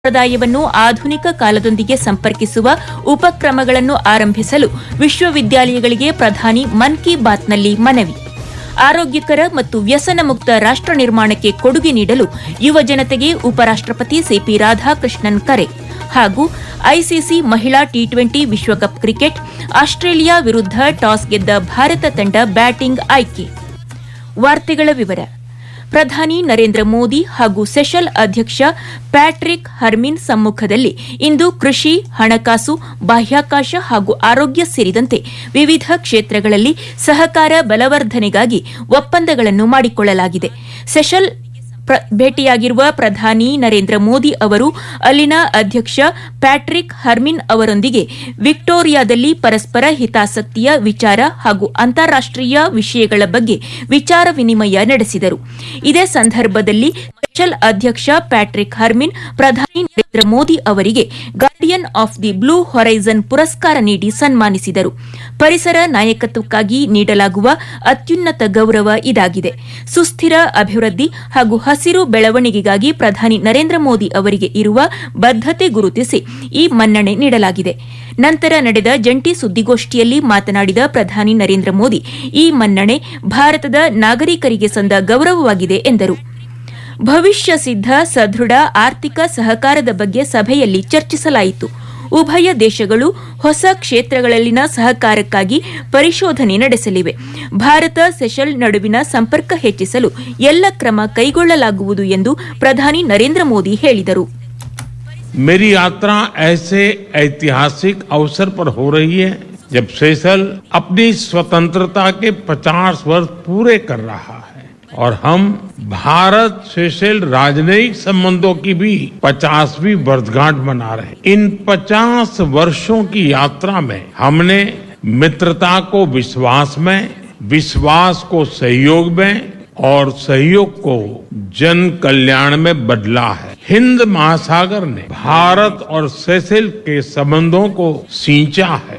ಸಂಪ್ರದಾಯವನ್ನು ಆಧುನಿಕ ಕಾಲದೊಂದಿಗೆ ಸಂಪರ್ಕಿಸುವ ಉಪಕ್ರಮಗಳನ್ನು ಆರಂಭಿಸಲು ವಿಶ್ವವಿದ್ಯಾಲಯಗಳಿಗೆ ಪ್ರಧಾನಿ ಮನ್ ಕಿ ಬಾತ್ನಲ್ಲಿ ಮನವಿ ಆರೋಗ್ಯಕರ ಮತ್ತು ವ್ಯಸನ ಮುಕ್ತ ರಾಷ್ಟ್ರ ನಿರ್ಮಾಣಕ್ಕೆ ಕೊಡುಗೆ ನೀಡಲು ಯುವ ಜನತೆಗೆ ಉಪರಾಷ್ಟ್ರಪತಿ ಸಿಪಿ ರಾಧಾಕೃಷ್ಣನ್ ಕರೆ ಹಾಗೂ ಐಸಿಸಿ ಮಹಿಳಾ ಟಿ ಟ್ವೆಂಟಿ ವಿಶ್ವಕಪ್ ಕ್ರಿಕೆಟ್ ಆಸ್ಟ್ರೇಲಿಯಾ ವಿರುದ್ಧ ಟಾಸ್ ಗೆದ್ದ ಭಾರತ ತಂಡ ಬ್ಯಾಟಿಂಗ್ ಆಯ್ಕೆ ವಾರ್ತೆಗಳ ವಿವರ ಪ್ರಧಾನಿ ನರೇಂದ್ರ ಮೋದಿ ಹಾಗೂ ಸೆಷಲ್ ಅಧ್ಯಕ್ಷ ಪ್ಯಾಟ್ರಿಕ್ ಹರ್ಮಿನ್ ಸಮ್ಮುಖದಲ್ಲಿ ಇಂದು ಕೃಷಿ ಹಣಕಾಸು ಬಾಹ್ಯಾಕಾಶ ಹಾಗೂ ಆರೋಗ್ಯ ಸೇರಿದಂತೆ ವಿವಿಧ ಕ್ಷೇತ್ರಗಳಲ್ಲಿ ಸಹಕಾರ ಬಲವರ್ಧನೆಗಾಗಿ ಒಪ್ಪಂದಗಳನ್ನು ಮಾಡಿಕೊಳ್ಳಲಾಗಿದೆ ಸೆಷಲ್ ಪ್ರ- ಭೇಟಿಯಾಗಿರುವ ಪ್ರಧಾನಿ ನರೇಂದ್ರ ಮೋದಿ ಅವರು ಅಲ್ಲಿನ ಅಧ್ಯಕ್ಷ ಪ್ಯಾಟ್ರಿಕ್ ಹರ್ಮಿನ್ ಅವರೊಂದಿಗೆ ವಿಕ್ಟೋರಿಯಾದಲ್ಲಿ ಪರಸ್ಪರ ಹಿತಾಸಕ್ತಿಯ ವಿಚಾರ ಹಾಗೂ ಅಂತಾರಾಷ್ಟೀಯ ವಿಷಯಗಳ ಬಗ್ಗೆ ವಿಚಾರ ವಿನಿಮಯ ನಡೆಸಿದರು ಇದೇ ಸಂದರ್ಭದಲ್ಲಿ ಸೆಷಲ್ ಅಧ್ಯಕ್ಷ ಪ್ಯಾಟ್ರಿಕ್ ಹರ್ಮಿನ್ ಪ್ರಧಾನಿ ನರೇಂದ್ರ ಮೋದಿ ಅವರಿಗೆ guardian of the blue horizon ಪುರಸ್ಕಾರ ನೀಡಿ ಸನ್ಮಾನಿಸಿದರು ಪರಿಸರ ನಾಯಕತ್ವಕ್ಕಾಗಿ ನೀಡಲಾಗುವ ಅತ್ಯುನ್ನತ ಗೌರವ ಇದಾಗಿದೆ ಸುಸ್ಥಿರ ಅಭಿವೃದ್ಧಿ ಹಾಗೂ ಹಸಿರು ಬೆಳವಣಿಗೆಗಾಗಿ ಪ್ರಧಾನಿ ನರೇಂದ್ರ ಮೋದಿ ಅವರಿಗೆ ಇರುವ ಬದ್ಧತೆ ಗುರುತಿಸಿ ಈ ಮನ್ನಣೆ ನೀಡಲಾಗಿದೆ ನಂತರ ನಡೆದ ಜಂಟಿ ಸುದ್ದಿಗೋಷ್ಠಿಯಲ್ಲಿ ಮಾತನಾಡಿದ ಪ್ರಧಾನಿ ನರೇಂದ್ರ ಮೋದಿ ಈ ಮನ್ನಣೆ ಭಾರತದ ನಾಗರಿಕರಿಗೆ ಸಂದ ಗೌರವವಾಗಿದೆ ಎಂದರು ಭವಿಷ್ಯ ಸಿದ್ಧ ಸದೃಢ ಆರ್ಥಿಕ ಸಹಕಾರದ ಬಗ್ಗೆ ಸಭೆಯಲ್ಲಿ ಚರ್ಚಿಸಲಾಯಿತು ಉಭಯ ದೇಶಗಳು ಹೊಸ ಕ್ಷೇತ್ರಗಳಲ್ಲಿನ ಸಹಕಾರಕ್ಕಾಗಿ ಪರಿಶೋಧನೆ ನಡೆಸಲಿವೆ ಭಾರತ ಸೆಷಲ್ ನಡುವಿನ ಸಂಪರ್ಕ ಹೆಚ್ಚಿಸಲು ಎಲ್ಲ ಕ್ರಮ ಕೈಗೊಳ್ಳಲಾಗುವುದು ಎಂದು ಪ್ರಧಾನಿ ನರೇಂದ್ರ ಮೋದಿ ಹೇಳಿದರು मेरी यात्रा ऐसे ऐतिहासिक अवसर पर हो रही है जब सेशल अपनी स्वतंत्रता के 50 वर्ष पूरे कर रहा है और हम भारत सेशल राजनयिक संबंधों की भी 50वीं वर्षगांठ मना रहे हैं इन 50 वर्षों की यात्रा में हमने मित्रता को विश्वास में विश्वास को सहयोग में और सहयोग को जन कल्याण में बदला है हिंद महासागर ने भारत और सेसेल के संबंधों को सींचा है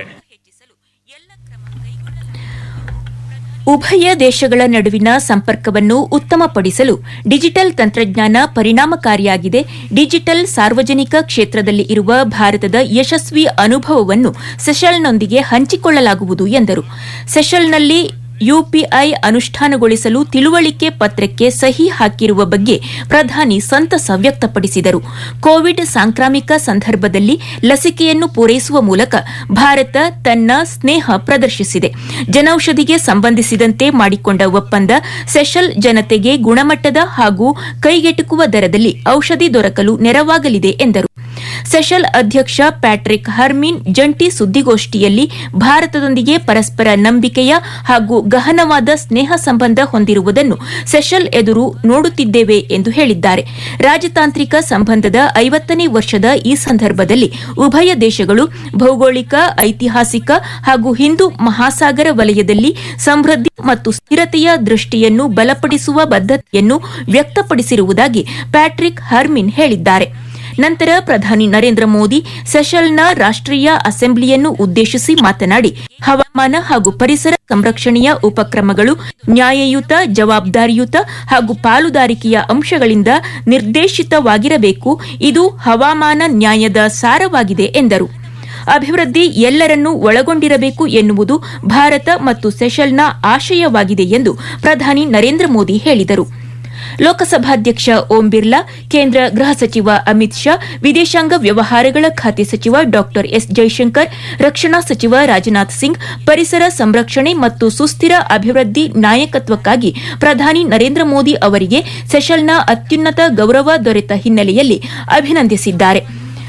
ಉಭಯ ದೇಶಗಳ ನಡುವಿನ ಸಂಪರ್ಕವನ್ನು ಉತ್ತಮಪಡಿಸಲು ಡಿಜಿಟಲ್ ತಂತ್ರಜ್ಞಾನ ಪರಿಣಾಮಕಾರಿಯಾಗಿದೆ ಡಿಜಿಟಲ್ ಸಾರ್ವಜನಿಕ ಕ್ಷೇತ್ರದಲ್ಲಿ ಇರುವ ಭಾರತದ ಯಶಸ್ವಿ ಅನುಭವವನ್ನು ಸೆಷಲ್ನೊಂದಿಗೆ ಹಂಚಿಕೊಳ್ಳಲಾಗುವುದು ಎಂದರು ಸೆಷಲ್ನಲ್ಲಿ ಯುಪಿಐ ಅನುಷ್ಠಾನಗೊಳಿಸಲು ತಿಳುವಳಿಕೆ ಪತ್ರಕ್ಕೆ ಸಹಿ ಹಾಕಿರುವ ಬಗ್ಗೆ ಪ್ರಧಾನಿ ಸಂತಸ ವ್ಯಕ್ತಪಡಿಸಿದರು ಕೋವಿಡ್ ಸಾಂಕ್ರಾಮಿಕ ಸಂದರ್ಭದಲ್ಲಿ ಲಸಿಕೆಯನ್ನು ಪೂರೈಸುವ ಮೂಲಕ ಭಾರತ ತನ್ನ ಸ್ನೇಹ ಪ್ರದರ್ಶಿಸಿದೆ ಜನೌಷಧಿಗೆ ಸಂಬಂಧಿಸಿದಂತೆ ಮಾಡಿಕೊಂಡ ಒಪ್ಪಂದ ಸೆಷಲ್ ಜನತೆಗೆ ಗುಣಮಟ್ಟದ ಹಾಗೂ ಕೈಗೆಟುಕುವ ದರದಲ್ಲಿ ಔಷಧಿ ದೊರಕಲು ನೆರವಾಗಲಿದೆ ಎಂದರು ಸೆಷಲ್ ಅಧ್ಯಕ್ಷ ಪ್ಯಾಟ್ರಿಕ್ ಹರ್ಮಿನ್ ಜಂಟಿ ಸುದ್ದಿಗೋಷ್ಠಿಯಲ್ಲಿ ಭಾರತದೊಂದಿಗೆ ಪರಸ್ಪರ ನಂಬಿಕೆಯ ಹಾಗೂ ಗಹನವಾದ ಸ್ನೇಹ ಸಂಬಂಧ ಹೊಂದಿರುವುದನ್ನು ಸೆಷಲ್ ಎದುರು ನೋಡುತ್ತಿದ್ದೇವೆ ಎಂದು ಹೇಳಿದ್ದಾರೆ ರಾಜತಾಂತ್ರಿಕ ಸಂಬಂಧದ ಐವತ್ತನೇ ವರ್ಷದ ಈ ಸಂದರ್ಭದಲ್ಲಿ ಉಭಯ ದೇಶಗಳು ಭೌಗೋಳಿಕ ಐತಿಹಾಸಿಕ ಹಾಗೂ ಹಿಂದೂ ಮಹಾಸಾಗರ ವಲಯದಲ್ಲಿ ಸಮೃದ್ಧಿ ಮತ್ತು ಸ್ಥಿರತೆಯ ದೃಷ್ಟಿಯನ್ನು ಬಲಪಡಿಸುವ ಬದ್ಧತೆಯನ್ನು ವ್ಯಕ್ತಪಡಿಸಿರುವುದಾಗಿ ಪ್ಯಾಟ್ರಿಕ್ ಹರ್ಮಿನ್ ಹೇಳಿದ್ದಾರೆ ನಂತರ ಪ್ರಧಾನಿ ನರೇಂದ್ರ ಮೋದಿ ಸೆಷಲ್ನ ರಾಷ್ಟ್ರೀಯ ಅಸೆಂಬ್ಲಿಯನ್ನು ಉದ್ದೇಶಿಸಿ ಮಾತನಾಡಿ ಹವಾಮಾನ ಹಾಗೂ ಪರಿಸರ ಸಂರಕ್ಷಣೆಯ ಉಪಕ್ರಮಗಳು ನ್ಯಾಯಯುತ ಜವಾಬ್ದಾರಿಯುತ ಹಾಗೂ ಪಾಲುದಾರಿಕೆಯ ಅಂಶಗಳಿಂದ ನಿರ್ದೇಶಿತವಾಗಿರಬೇಕು ಇದು ಹವಾಮಾನ ನ್ಯಾಯದ ಸಾರವಾಗಿದೆ ಎಂದರು ಅಭಿವೃದ್ಧಿ ಎಲ್ಲರನ್ನೂ ಒಳಗೊಂಡಿರಬೇಕು ಎನ್ನುವುದು ಭಾರತ ಮತ್ತು ಸೆಷಲ್ನ ಆಶಯವಾಗಿದೆ ಎಂದು ಪ್ರಧಾನಿ ನರೇಂದ್ರ ಮೋದಿ ಹೇಳಿದರು ಲೋಕಸಭಾಧ್ಯಕ್ಷ ಓಂ ಬಿರ್ಲಾ ಕೇಂದ್ರ ಗೃಹ ಸಚಿವ ಅಮಿತ್ ಶಾ ವಿದೇಶಾಂಗ ವ್ಯವಹಾರಗಳ ಖಾತೆ ಸಚಿವ ಡಾ ಎಸ್ ಜೈಶಂಕರ್ ರಕ್ಷಣಾ ಸಚಿವ ರಾಜನಾಥ್ ಸಿಂಗ್ ಪರಿಸರ ಸಂರಕ್ಷಣೆ ಮತ್ತು ಸುಸ್ಥಿರ ಅಭಿವೃದ್ಧಿ ನಾಯಕತ್ವಕ್ಕಾಗಿ ಪ್ರಧಾನಿ ನರೇಂದ್ರ ಮೋದಿ ಅವರಿಗೆ ಸೆಷಲ್ನ ಅತ್ಯುನ್ನತ ಗೌರವ ದೊರೆತ ಹಿನ್ನೆಲೆಯಲ್ಲಿ ಅಭಿನಂದಿಸಿದ್ದಾರೆ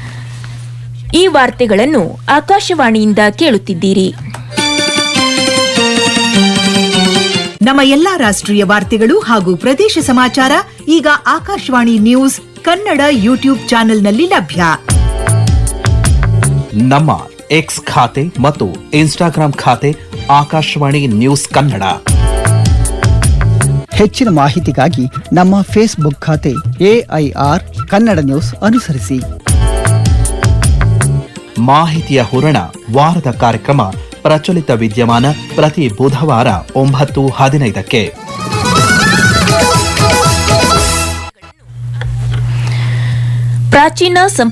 ಈ ವಾರ್ತೆಗಳನ್ನು ಆಕಾಶವಾಣಿಯಿಂದ ಕೇಳುತ್ತಿದ್ದೀರಿ ನಮ್ಮ ಎಲ್ಲಾ ರಾಷ್ಟ್ರೀಯ ವಾರ್ತೆಗಳು ಹಾಗೂ ಪ್ರದೇಶ ಸಮಾಚಾರ ಈಗ ಆಕಾಶವಾಣಿ ನ್ಯೂಸ್ ಕನ್ನಡ ಯೂಟ್ಯೂಬ್ ಚಾನೆಲ್ನಲ್ಲಿ ಲಭ್ಯ ನಮ್ಮ ಎಕ್ಸ್ ಖಾತೆ ಮತ್ತು ಇನ್ಸ್ಟಾಗ್ರಾಂ ಖಾತೆ ಆಕಾಶವಾಣಿ ನ್ಯೂಸ್ ಕನ್ನಡ ಹೆಚ್ಚಿನ ಮಾಹಿತಿಗಾಗಿ ನಮ್ಮ ಫೇಸ್ಬುಕ್ ಖಾತೆ ಎಐಆರ್ ಕನ್ನಡ ನ್ಯೂಸ್ ಅನುಸರಿಸಿ ಮಾಹಿತಿಯ ಹೂರಣ ವಾರದ ಕಾರ್ಯಕ್ರಮ ಪ್ರಚಲಿತ ವಿದ್ಯಮಾನ ಪ್ರತಿ ಬುಧವಾರ ಒಂಬತ್ತು ಹದಿನೈದಕ್ಕೆ ಪ್ರಾಚೀನ